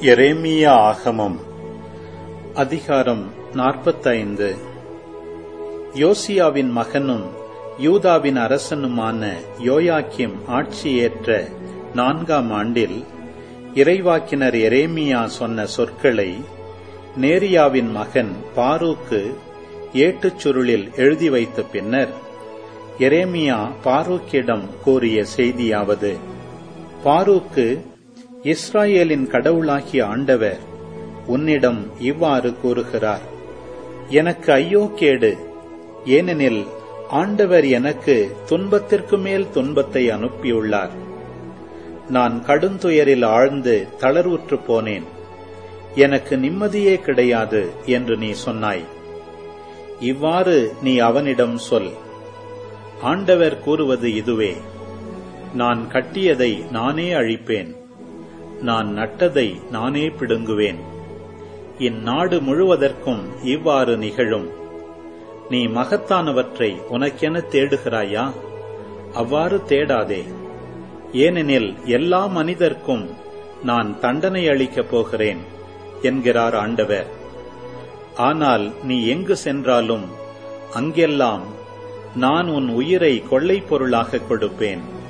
எரேமியா ஆகமம் அதிகாரம் நாற்பத்தைந்து யோசியாவின் மகனும் யூதாவின் அரசனுமான யோயாக்கிம் ஆட்சியேற்ற நான்காம் ஆண்டில் இறைவாக்கினர் எரேமியா சொன்ன சொற்களை நேரியாவின் மகன் பாரூக்கு ஏட்டுச் சுருளில் எழுதி வைத்த பின்னர் எரேமியா பாரூக்கிடம் கூறிய செய்தியாவது பாரூக்கு இஸ்ராயேலின் கடவுளாகிய ஆண்டவர் உன்னிடம் இவ்வாறு கூறுகிறார் எனக்கு ஐயோ கேடு ஏனெனில் ஆண்டவர் எனக்கு துன்பத்திற்கு மேல் துன்பத்தை அனுப்பியுள்ளார் நான் கடுந்துயரில் ஆழ்ந்து தளர்வுற்று போனேன் எனக்கு நிம்மதியே கிடையாது என்று நீ சொன்னாய் இவ்வாறு நீ அவனிடம் சொல் ஆண்டவர் கூறுவது இதுவே நான் கட்டியதை நானே அழிப்பேன் நான் நட்டதை நானே பிடுங்குவேன் இந்நாடு முழுவதற்கும் இவ்வாறு நிகழும் நீ மகத்தானவற்றை உனக்கென தேடுகிறாயா அவ்வாறு தேடாதே ஏனெனில் எல்லா மனிதர்க்கும் நான் தண்டனை அளிக்கப் போகிறேன் என்கிறார் ஆண்டவர் ஆனால் நீ எங்கு சென்றாலும் அங்கெல்லாம் நான் உன் உயிரை கொள்ளை பொருளாக கொடுப்பேன்